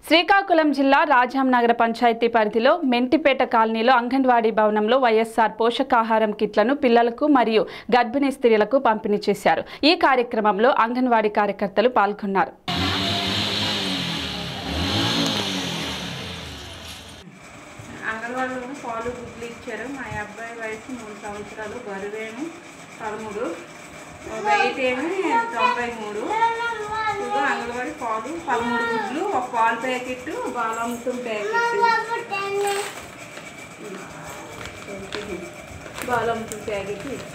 శ్రీకాకుళం జిల్లా రాజాం నగర పంచాయతీ పరిధిలో మెంటిపేట కాలనీలో అంగన్వాడీ భవనంలో వైఎస్ఆర్ పోషకాహారం కిట్లను పిల్లలకు మరియు గర్భిణీ స్త్రీలకు పంపిణీ చేశారు ఈ కార్యక్రమంలో అంగన్వాడీ కార్యకర్తలు పాల్గొన్నారు అంగన్వాడీలో పాలు గుడ్లు ఇచ్చారు మా అబ్బాయి వయసు మూడు సంవత్సరాలు బరువేమో పదమూడు వెయిట్ ఏమి తొంభై మూడు ఇదిగో అంగన్వాడీ పాలు పదమూడు గుడ్లు ఒక పాలు packet Balamrutham packet Balamrutham packet